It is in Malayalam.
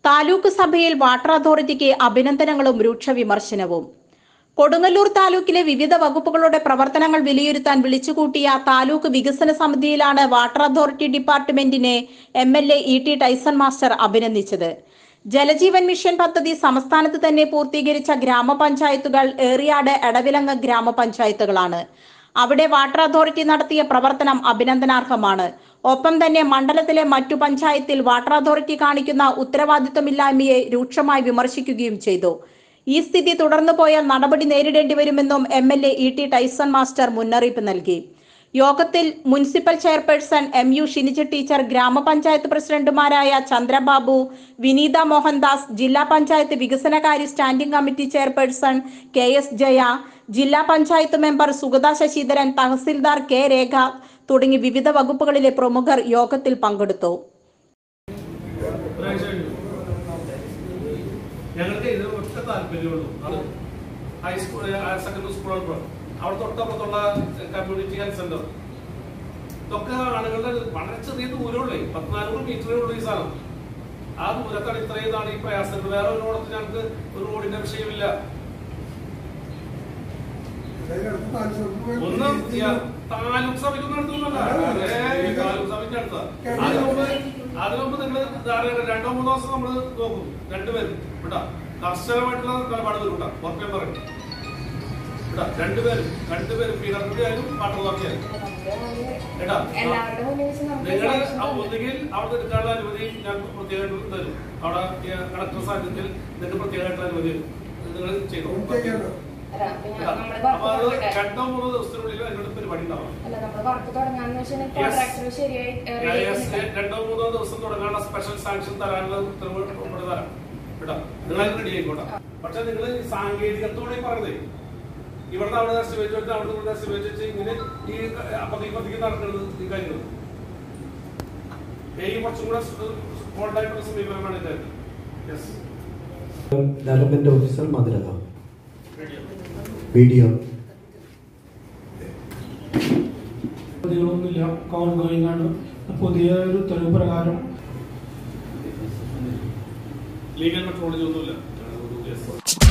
താലൂക്ക് സഭയിൽ വാട്ടർ അതോറിറ്റിക്ക് അഭിനന്ദനങ്ങളും രൂക്ഷ വിമർശനവും കൊടുങ്ങല്ലൂർ താലൂക്കിലെ വിവിധ വകുപ്പുകളുടെ പ്രവർത്തനങ്ങൾ വിലയിരുത്താൻ വിളിച്ചുകൂട്ടിയ താലൂക്ക് വികസന സമിതിയിലാണ് വാട്ടർ അതോറിറ്റി ഡിപ്പാർട്ട്മെന്റിനെ M L A E T Tyson master അഭിനന്ദിച്ചത് ജലജീവൻ മിഷൻ പദ്ധതി സംസ്ഥാനത്ത് തന്നെ പൂർത്തീകരിച്ച ഗ്രാമപഞ്ചായത്തുകൾ ഏറിയാട് എടവിലങ്ങ് ഗ്രാമപഞ്ചായത്തുകളാണ് അവിടെ വാട്ടർ അതോറിറ്റി നടത്തിയ പ്രവർത്തനം അഭിനന്ദനാർഹമാണ് ഒപ്പം തന്നെ മണ്ഡലത്തിലെ മറ്റു പഞ്ചായത്തിൽ വാട്ടർ അതോറിറ്റി കാണിക്കുന്ന ഉത്തരവാദിത്വമില്ലായ്മയെ രൂക്ഷമായി വിമർശിക്കുകയും ചെയ്തു ഈ സ്ഥിതി തുടർന്നു പോയാൽ നടപടി നേരിടേണ്ടി വരുമെന്നും M L A E T Tyson master മുന്നറിയിപ്പ് നൽകി യോഗത്തിൽ municipal chairperson M U Shinija teacher ഗ്രാമപഞ്ചായത്ത് പ്രസിഡന്റുമാരായ ചന്ദ്രബാബു വിനീത മോഹൻദാസ് ജില്ലാ പഞ്ചായത്ത് വികസനകാര്യ standing committee chairperson K S Jaya ജില്ലാ പഞ്ചായത്ത് മെമ്പർ സുഗത ശശിധരൻ തഹസിൽദാർ കെ രേഖ തുടങ്ങി വിവിധ വകുപ്പുകളിലെ പ്രമുഖർ യോഗത്തിൽ പങ്കെടുത്തു ഞങ്ങൾക്ക് ഇത് ഒറ്റ താല്പര്യമുള്ളൂ അത് ഹൈസ്കൂൾ ഹയർ സെക്കൻഡറി സ്കൂളുകൾ അവിടെ തൊട്ടപ്പുറത്തുള്ള കമ്മ്യൂണിറ്റി ഹെൽത്ത് സെന്റർ ഇതൊക്കെ ആളുകളുടെ വളരെ ചെറിയ ദൂരമുള്ളേ പത്തിനാനൂറ് മീറ്ററേ ഉള്ളൂ ഈ സ്ഥലം ആ ദൂരത്താണ് ഇത്രയും നാൾ ഈ പ്രയാസങ്ങൾ വേറെ ഒരു ഓടത്ത് ഞങ്ങൾക്ക് ഒരു റോഡിന്റെ വിഷയമില്ല ഒന്ന് യ- താലൂക്ക് സഭയ്ക്ക് നടത്തുന്നല്ല താലൂക്ക് സഭയ്ക്ക് അടുത്ത അതിനു മുമ്പ് അതിനു മുമ്പ് നിങ്ങൾ രണ്ടോ മൂന്നോ ദിവസം നമ്മൾ നോക്കും രണ്ടുപേരും കേട്ടാ കർശനമായിട്ടുള്ള നിലപാട് വരും കേട്ടോ ഉറപ്പേ പറയും കേട്ടാ രണ്ടുപേരും രണ്ടുപേരും പി ഡബ്ല്യു ആയാലും വാട്ടർ അതോറിറ്റി ആയാലും കേട്ടാ എല്ലാവരുടെ മുന്നിൽ വെച്ച് നമുക്ക് നിങ്ങൾ സംശയം ഒന്നുകിൽ അവിടെ എടുക്കാനുള്ള അനുമതി ഞാൻ പ്രത്യേകമായിട്ട് തരും അവിടെ കളക്ടർ സാന്നിധ്യത്തിൽ നിങ്ങൾക്ക് പ്രത്യേകമായിട്ടുള്ള അനുമതി തരും നിങ്ങൾ ചെയ്തോ അല്ല, പിന്നെ കേട്ടാ? നമ്മള് അപ്പൊ അത് വർക്ക് തുടങ്ങട്ടെ. രണ്ടോ മൂന്നോ ദിവസത്തിനുള്ളിൽ അതിനോട് പരിപാടി ഉണ്ടാവും അല്ല നമ്മള് വർക്ക് തുടങ്ങാന്ന് വെച്ചാൽ Yes. കോൺട്രാക്ടർ ശരിയായി ഏഹ്, ready ആയി Yes, നിൽക്കണം. രണ്ടോ മൂന്നോ ദിവസം തുടങ്ങാനുള്ള സ്പെഷ്യൽ സാങ്ഷൻ തരാനുള്ള ഉത്തരവ് ഉൾപ്പെടെ തരാം കേട്ടോ നിങ്ങൾ റെഡി ആയിക്കോട്ടെ പക്ഷെ നിങ്ങൾ സാങ്കേതികത്തോടെ പറഞ്ഞതേ ഇവിടുന്ന് അവിടെ എസ്റ്റിമേറ്റ് വെച്ച് അവിടെ ഇവിടെ എസ്റ്റിമേറ്റ് വെച്ച് ഇങ്ങനെ ഈ പതിക്ക് പതിക്ക് നടക്കുന്നത് ഈ കാര്യങ്ങൾ എനിക്ക് കുറച്ചും കൂടെ ഹോൾഡായിട്ടുള്ള സമീപനമാണ് ഇത് യെസ് ഡെവലപ്മെന്റ് ഓഫീസർ മധുരത വീഡിയോ പദ്ധതികളൊന്നുമില്ല ഓൺഗോയിങ് ആണ് പുതിയ ഒരു ഉത്തരവ് പ്രകാരം ലീഗൽ മെട്രോളജി ഒന്നുമില്ല യെസ്